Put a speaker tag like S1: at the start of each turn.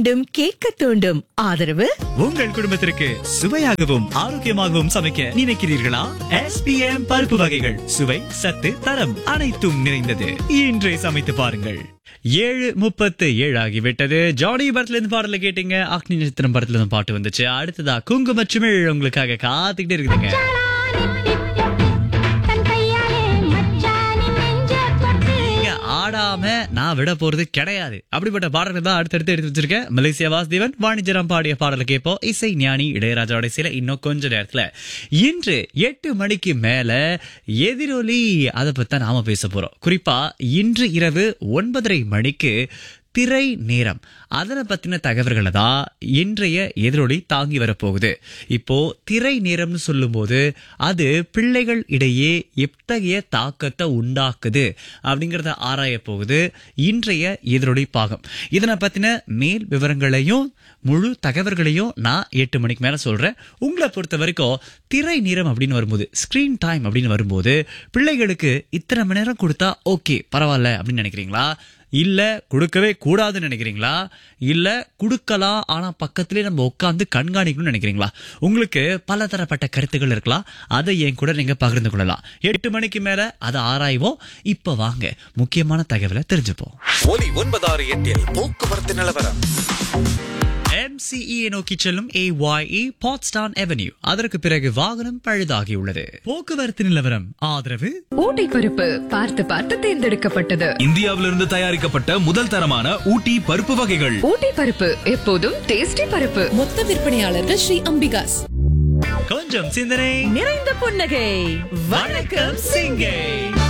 S1: தூண்டும் கேட்க தூண்டும் ஆதரவு
S2: உங்கள் குடும்பத்திற்கு சுவையாகவும் ஆரோக்கியமாகவும் சமைக்க நினைக்கிறீர்களா எஸ்பிஎம் பருப்பு வகைகள் சுவை சத்து தரம் அனைத்தும் நிறைந்தது இன்றே சமைத்து பாருங்கள் ஏழு முப்பத்து ஏழு ஆகிவிட்டது ஜானி படத்துல இருந்து பாடல கேட்டீங்க அக்னி நட்சத்திரம் படத்துல இருந்து பாட்டு வந்துச்சு அடுத்ததா குங்குமச்சுமிழ் உங்களுக்காக காத்துக்கிட்டே இருக்குதுங்க
S3: தன் கையாலே மச்சானி நெஞ்ச தொட்டு
S2: நீங்க ஆடாம நான் விட போறது கிடையாது அப்படிப்பட்ட பாடல்கள் தான் அடுத்தடுத்து எடுத்து வச்சிருக்கேன் மலேசியா வாசுதேவன் வாணிஜராம் பாடிய பாடலை கேட்போம் இசை ஞானி இளையராஜாவோட சில இன்னும் கொஞ்ச நேரத்துல இன்று எட்டு மணிக்கு மேல எதிரொலி அதை பத்தி தான் நாம பேச போறோம் குறிப்பா இன்று இரவு ஒன்பதரை மணிக்கு திரை நேரம் அதனை பத்தின தகவல்களை தான் இன்றைய எதிரொலி தாங்கி வரப்போகுது இப்போ திரை நேரம்னு சொல்லும்போது அது பிள்ளைகள் இடையே எத்தகைய தாக்கத்தை உண்டாக்குது அப்படிங்கறத ஆராய போகுது இன்றைய எதிரொலி பாகம் இதனை பத்தின மேல் விவரங்களையும் முழு தகவல்களையும் நான் எட்டு மணிக்கு மேல சொல்றேன் உங்களை பொறுத்த வரைக்கும் திரை நேரம் அப்படின்னு வரும்போது ஸ்கிரீன் டைம் அப்படின்னு வரும்போது பிள்ளைகளுக்கு இத்தனை மணி நேரம் கொடுத்தா ஓகே பரவாயில்ல அப்படின்னு நினைக்கிறீங்களா இல்ல கொடுக்கவே கூடாதுன்னு நினைக்கிறீங்களா இல்ல கொடுக்கலாம் ஆனா பக்கத்திலே நம்ம உட்காந்து கண்காணிக்கணும்னு நினைக்கிறீங்களா உங்களுக்கு பல தரப்பட்ட கருத்துக்கள் இருக்கலாம் அதை என் கூட நீங்க பகிர்ந்து கொள்ளலாம் எட்டு மணிக்கு மேல அதை ஆராய்வோம் இப்ப வாங்க முக்கியமான தகவலை தெரிஞ்சுப்போம்
S4: ஒலி ஒன்பதாறு எட்டில் போக்குவரத்து நிலவரம்
S2: MCE நோக்கி செல்லும் AYE பாட்ஸ்டான் அவென்யூ அதற்கு பிறகு வாகனம் பழுதாகியுள்ளது போக்குவரத்து நிலவரம் ஆதரவு
S5: ஊட்டி பருப்பு பார்த்து பார்த்து தேர்ந்தெடுக்கப்பட்டது
S6: இந்தியாவிலிருந்து தயாரிக்கப்பட்ட முதல் தரமான ஊட்டி பருப்பு வகைகள்
S5: ஊட்டி பருப்பு எப்போதும் டேஸ்டி பருப்பு
S7: மொத்த விற்பனையாளர்கள் ஸ்ரீ அம்பிகாஸ்
S2: கொஞ்சம் சிந்தனை
S1: நிறைந்த புன்னகை
S2: வணக்கம் சிங்கை